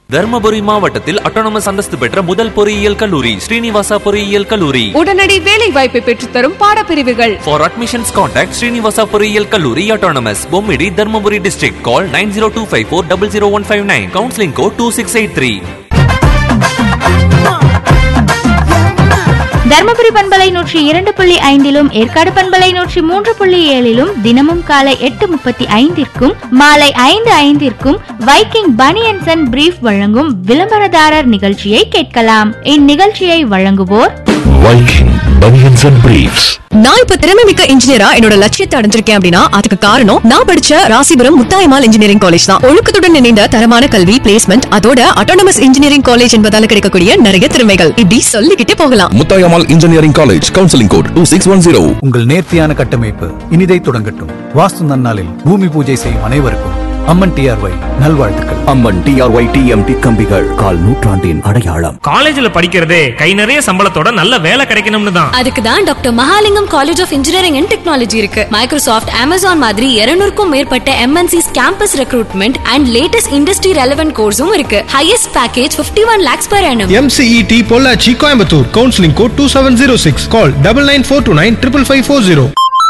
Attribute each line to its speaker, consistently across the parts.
Speaker 1: தர்மபுரி மாவட்டத்தில் அட்டானமஸ் அந்தஸ்து பெற்ற முதல் பொறியியல் கல்லூரி ஸ்ரீனிவாசா பொறியியல் கல்லூரி
Speaker 2: உடனடி வேலை வாய்ப்பை பெற்றுத்தரும் பாடப்பிரிவுகள்
Speaker 1: ஃபார் அட்மிஷன்ஸ் கான்டாக்ட் ஸ்ரீனிவாசா பொறியியல் கல்லூரி autonomous Bommidi Dharmapuri district call nine zero two five four double zero one five nine counselling code two six eight three
Speaker 3: Dharmapuri பண்பலை நூற்றி இரண்டு புள்ளி ஐந்திலும் ஏற்காடு பண்பலை நூற்றி மூன்று புள்ளி ஏழிலும் தினமும் காலை எட்டு முப்பத்தி ஐந்திற்கும் மாலை ஐந்து ஐந்திற்கும் வைக்கிங் பனியன்சன் அண்ட் பிரீஃப் வழங்கும் விளம்பரதாரர் நிகழ்ச்சியை கேட்கலாம் இந்நிகழ்ச்சியை வழங்குவோர்
Speaker 4: Viking Bunions and Briefs.
Speaker 5: நான் இப்ப திறமை மிக்க இன்ஜினியரா என்னோட லட்சியத்தை அடைஞ்சிருக்கேன் அப்படின்னா அதுக்கு காரணம் நான் படிச்ச ராசிபுரம் முத்தாயமால் இன்ஜினியரிங் காலேஜ் தான் ஒழுக்கத்துடன் இணைந்த தரமான கல்வி பிளேஸ்மெண்ட் அதோட அட்டானமஸ் இன்ஜினியரிங் காலேஜ் என்பதால கிடைக்கக்கூடிய நிறைய திறமைகள் இப்படி சொல்லிக்கிட்டே போகலாம்
Speaker 4: Mutayamal Engineering College, Counseling Code 2610.
Speaker 6: உங்கள் நேர்த்தியான கட்டமைப்பு இனிதை தொடங்கட்டும் வாஸ்து நன்னாளில் பூமி பூஜை செய்யும் அனைவருக்கும் அம்மன் டிஆர்ஒய் நல்வாழ்த்துக்கள்
Speaker 7: அம்மன் டிஆர்ஒய் டிஎம்டி கம்பிகள் கால் நூற்றாண்டின் அடையாளம்
Speaker 8: காலேஜ்ல படிக்கிறதே கை நிறைய சம்பளத்தோட நல்ல வேலை கிடைக்கணும்னு தான்
Speaker 9: அதுக்கு தான் doctor Mahalingam college of engineering and technology இருக்கு மைக்ரோசாஃப்ட் அமேசான் மாதிரி 200 மேற்பட்ட MNCs campus recruitment and latest industry relevant கோர்ஸும் இருக்கு highest package 51 one lakhs per annum
Speaker 10: MCET Pollachi Coimbatore counselling code two seven zero six call double nine four two nine triple five four zero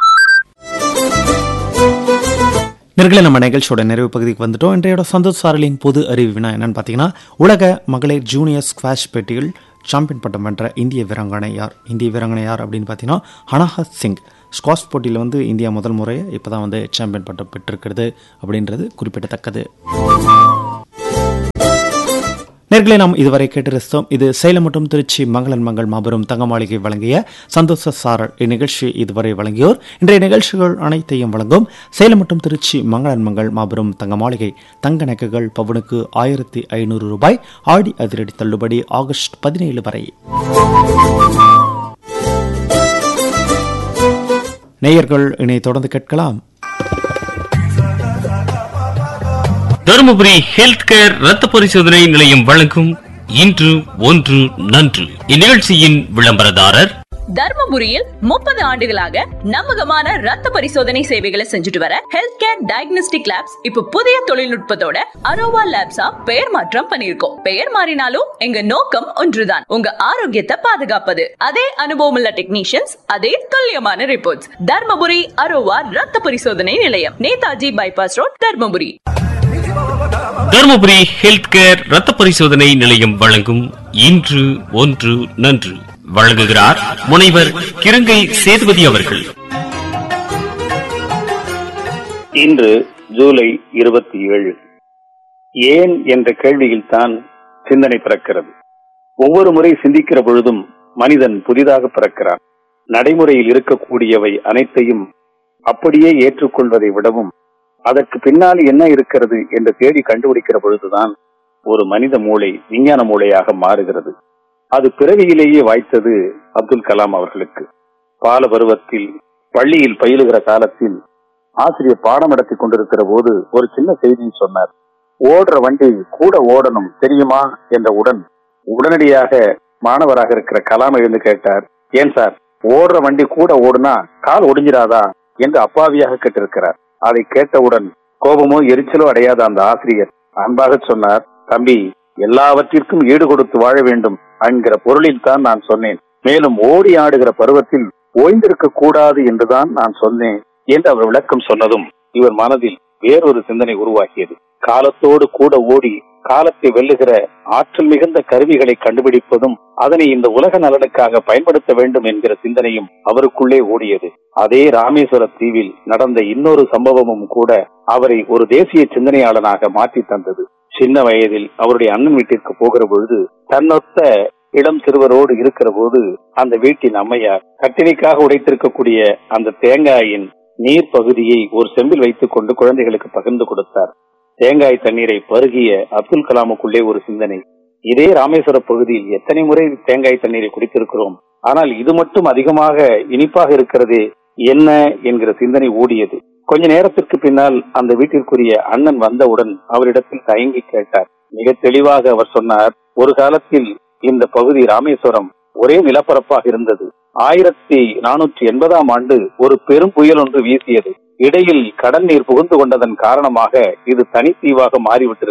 Speaker 11: நேர்களை நம்ம நிகழ்ச்சியோட நிறைவு பகுதிக்கு வந்துட்டோம் இன்றையோட சந்தோஷ் சாரலின் பொது அறிவு வினா என்னன்னு பார்த்தீங்கன்னா உலக மகளிர் ஜூனியர் ஸ்குவாஷ் போட்டியில் சாம்பியன் பட்டம் வென்ற இந்திய வீராங்கனை யார் இந்திய வீராங்கனை யார் அப்படின்னு பார்த்தீங்கன்னா ஹனாஹத் சிங் ஸ்குவாஷ் போட்டியில் வந்து இந்தியா முதல் முறையாக இப்போ தான் வந்து சாம்பியன் பட்டம் பெற்றிருக்கிறது அப்படின்றது குறிப்பிடத்தக்கது நேர்களை நாம் இதுவரை கேட்டு ரசித்தோம் இது சேலம் மற்றும் திருச்சி மங்களன் மங்கள் மாபெரும் தங்க மாளிகை வழங்கிய சந்தோஷ சாரல் இந்நிகழ்ச்சி இதுவரை வழங்கியோர் இன்றைய நிகழ்ச்சிகள் அனைத்தையும் வழங்கும் சேலம் மற்றும் திருச்சி மங்களன் மங்கள் மாபெரும் தங்க மாளிகை தங்க நகைகள் பவனுக்கு ஆயிரத்தி ஐநூறு ரூபாய் ஆடி அதிரடி தள்ளுபடி ஆகஸ்ட் பதினேழு வரை நேயர்கள் இனி தொடர்ந்து கேட்கலாம்
Speaker 8: தருமபுரி ஹெல்த் கேர் ரத்த பரிசோதனை நிலையம் வழங்கும் இன்று ஒன்று நன்று இந்நிகழ்ச்சியின் விளம்பரதாரர்
Speaker 12: தர்மபுரியில் முப்பது ஆண்டுகளாக நம்பகமான ரத்த பரிசோதனை சேவைகளை செஞ்சுட்டு வர ஹெல்த் கேர் டயக்னோஸ்டிக் லேப்ஸ் இப்ப புதிய தொழில்நுட்பத்தோட அரோவா லேப்ஸா பெயர் மாற்றம் பண்ணிருக்கோம் பெயர் மாறினாலும் எங்க நோக்கம் ஒன்றுதான் உங்க ஆரோக்கியத்தை பாதுகாப்பது அதே அனுபவம் உள்ள டெக்னீஷியன்ஸ் அதே துல்லியமான ரிப்போர்ட்ஸ் தர்மபுரி அரோவா ரத்த பரிசோதனை நிலையம் Netaji bypass road Dharmapuri
Speaker 8: Dharmapuri health care ரத்த பரிசோதனை நிலையம் வழங்கும் இன்று ஒன்று நன்று வழங்குகிறார் முனைவர் கிருங்கை சேதுபதி அவர்கள்
Speaker 13: இன்று ஜூலை இருபத்தி ஏழு ஏன் என்ற கேள்வியில்தான் சிந்தனை பிறக்கிறது ஒவ்வொரு முறை சிந்திக்கிற பொழுதும் மனிதன் புதிதாக பிறக்கிறான் நடைமுறையில் இருக்கக்கூடியவை அனைத்தையும் அப்படியே ஏற்றுக்கொள்வதை விடவும் அதற்கு பின்னால் என்ன இருக்கிறது என்று தேடி கண்டுபிடிக்கிற பொழுதுதான் ஒரு மனித மூளை விஞ்ஞான மூளையாக மாறுகிறது அது பிறவியிலேயே வாய்த்தது அப்துல் கலாம் அவர்களுக்கு பால பருவத்தில் பள்ளியில் பயிலுகிற காலத்தில் ஆசிரியர் பாடம் நடத்தி கொண்டிருக்கிற போது ஒரு சின்ன செய்தியை சொன்னார் ஓடுற வண்டி கூட ஓடணும் தெரியுமா என்றவுடன் உடனடியாக மாணவராக இருக்கிற கலாம் எழுந்து கேட்டார் ஏன் சார் ஓடுற வண்டி கூட ஓடுனா கால் ஒடிஞ்சிராதா என்று அப்பாவியாக கேட்டிருக்கிறார் அதை கேட்டவுடன் கோபமோ எரிச்சலோ அடையாத அந்த ஆசிரியர் அன்பாக சொன்னார் தம்பி எல்லாவற்றிற்கும் ஈடு கொடுத்து வாழ வேண்டும் என்கிற பொருளில் தான் நான் சொன்னேன் மேலும் ஓடி ஆடுகிற பருவத்தில் ஓய்ந்திருக்க கூடாது என்றுதான் நான் சொன்னேன் என்று அவர் விளக்கம் சொன்னதும் இவர் மனதில் வேறொரு சிந்தனை உருவாகியது காலத்தோடு கூட ஓடி காலத்தை வெல்லுகிற ஆற்றல் மிகுந்த கருவிகளை கண்டுபிடிப்பதும் அதனை இந்த உலக நலனுக்காக பயன்படுத்த வேண்டும் என்கிற சிந்தனையும் அவருக்குள்ளே ஓடியது அதே ராமேஸ்வர தீவில் நடந்த இன்னொரு சம்பவமும் கூட அவரை ஒரு தேசிய சிந்தனையாளனாக மாற்றி தந்தது சின்ன வயதில் அவருடைய அண்ணன் வீட்டிற்கு போகிற பொழுது தன்னொத்த இளம் சிறுவரோடு இருக்கிற போது அந்த வீட்டின் அம்மையார் கட்டிலைக்காக உடைத்திருக்கக்கூடிய அந்த தேங்காயின் நீர் பகுதியை ஒரு செம்பில் வைத்துக் கொண்டு குழந்தைகளுக்கு பகிர்ந்து கொடுத்தார் தேங்காய் தண்ணீரை பருகிய அப்துல் கலாமுக்குள்ளே ஒரு சிந்தனை இதே ராமேஸ்வர பகுதியில் எத்தனை முறை தேங்காய் தண்ணீரை குடித்திருக்கிறோம் ஆனால் இது மட்டும் அதிகமாக இனிப்பாக இருக்கிறதே என்ன என்கிற சிந்தனை ஓடியது கொஞ்ச நேரத்திற்கு பின்னால் அந்த வீட்டிற்குரிய அண்ணன் வந்தவுடன் அவரிடத்தில் தயங்கி கேட்டார் மிக தெளிவாக அவர் சொன்னார் ஒரு காலத்தில் இந்த பகுதி ராமேஸ்வரம் ஒரே நிலப்பரப்பாக இருந்தது ஆயிரத்தி நானூற்றி எண்பதாம் ஆண்டு ஒரு பெரும் புயல் ஒன்று வீசியது இடையில் கடல் நீர் புகுந்து கொண்டதன் காரணமாக இது தனித்தீவாக மாறிவிட்டிருக்கிறது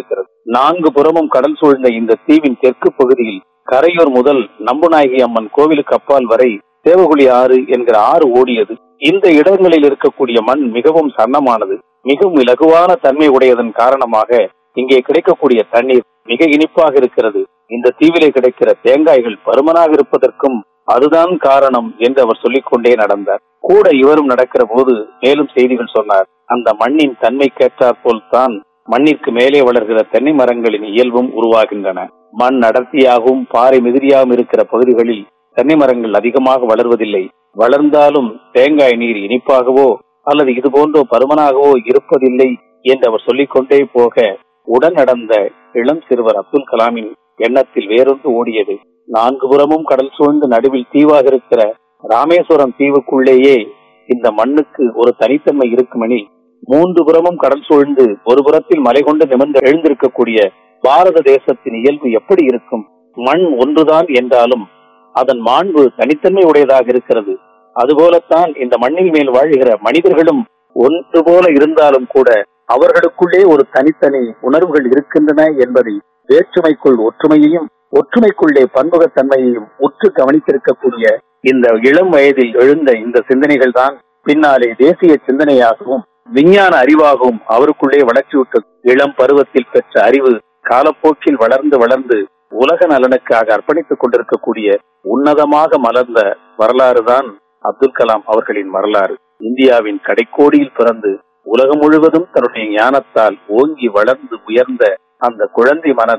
Speaker 13: நான்கு புறமும் கடல் சூழ்ந்த இந்த தீவின் தெற்கு பகுதியில் கரையூர் முதல் நம்புநாயகி அம்மன் கோவிலுக்கு அப்பால் வரை தேவகுழி ஆறு என்கிற ஆறு ஓடியது இந்த இடங்களில் இருக்கக்கூடிய மண் மிகவும் சன்னமானது மிகவும் இலகுவான தன்மை உடையதன் காரணமாக இங்கே கிடைக்கக்கூடிய தண்ணீர் மிக இனிப்பாக இருக்கிறது இந்த தீவிலே கிடைக்கிற தேங்காய்கள் பருமனாக இருப்பதற்கும் அதுதான் காரணம் என்று அவர் சொல்லிக்கொண்டே நடந்தார் கூட இவரும் நடக்கிற போது மேலும் செய்திகள் சொன்னார் அந்த மண்ணின் தன்மைக்கேற்றாற் போல் தான் மண்ணிற்கு மேலே வளர்கிற தென்னை மரங்களின் இயல்பும் உருவாகின்றன மண் அடர்த்தியாகவும் பாறை மிகுதியாகவும் இருக்கிற பகுதிகளில் தென்னை மரங்கள் அதிகமாக வளர்வதில்லை வளர்ந்தாலும் தேங்காய் நீர் இனிப்பாகவோ அல்லது இது போன்றோ பருமனாகவோ இருப்பதில்லை என்று அவர் சொல்லிக்கொண்டே போக உடன் நடந்த இளம் சிறுவர் அப்துல் கலாமின் எண்ணத்தில் வேறொன்று ஓடியது நான்கு புறமும் கடல் சூழ்ந்து நடுவில் தீவாக இருக்கிற ராமேஸ்வரம் தீவுக்குள்ளேயே இந்த மண்ணுக்கு ஒரு தனித்தன்மை இருக்குமெனில் மூன்று புறமும் கடல் சூழ்ந்து ஒரு புறத்தில் மலை கொண்டு நிமிர்ந்து எழுந்திருக்கக்கூடிய பாரத தேசத்தின் இயல்பு எப்படி இருக்கும் மண் ஒன்றுதான் என்றாலும் அதன் மாண்பு தனித்தன்மை உடையதாக இருக்கிறது அதுபோலத்தான் இந்த மண்ணின் மேல் வாழ்கிற மனிதர்களும் ஒன்று போல இருந்தாலும் கூட அவர்களுக்குள்ளே ஒரு தனித்தனி உணர்வுகள் இருக்கின்றன என்பதை வேற்றுமைக்குள் ஒற்றுமையையும் ஒற்றுமைக்குள்ளே பன்முகத்தன்மையையும் உற்று கவனித்திருக்கக்கூடிய இந்த இளம் வயதில் எழுந்த இந்த சிந்தனைகள் தான் பின்னாலே தேசிய சிந்தனையாகவும் விஞ்ஞான அறிவாகவும் அவருக்குள்ளே வளர்ச்சியுற்றது இளம் பருவத்தில் பெற்ற அறிவு காலப்போக்கில் வளர்ந்து வளர்ந்து உலக நலனுக்காக அர்ப்பணித்துக் கொண்டிருக்கக்கூடிய உன்னதமாக மலர்ந்த வரலாறு தான் அப்துல் கலாம் அவர்களின் வரலாறு இந்தியாவின் கடைக்கோடியில் பிறந்து உலகம் முழுவதும் தன்னுடைய ஞானத்தால் ஓங்கி வளர்ந்து உயர்ந்த அந்த குழந்தை மன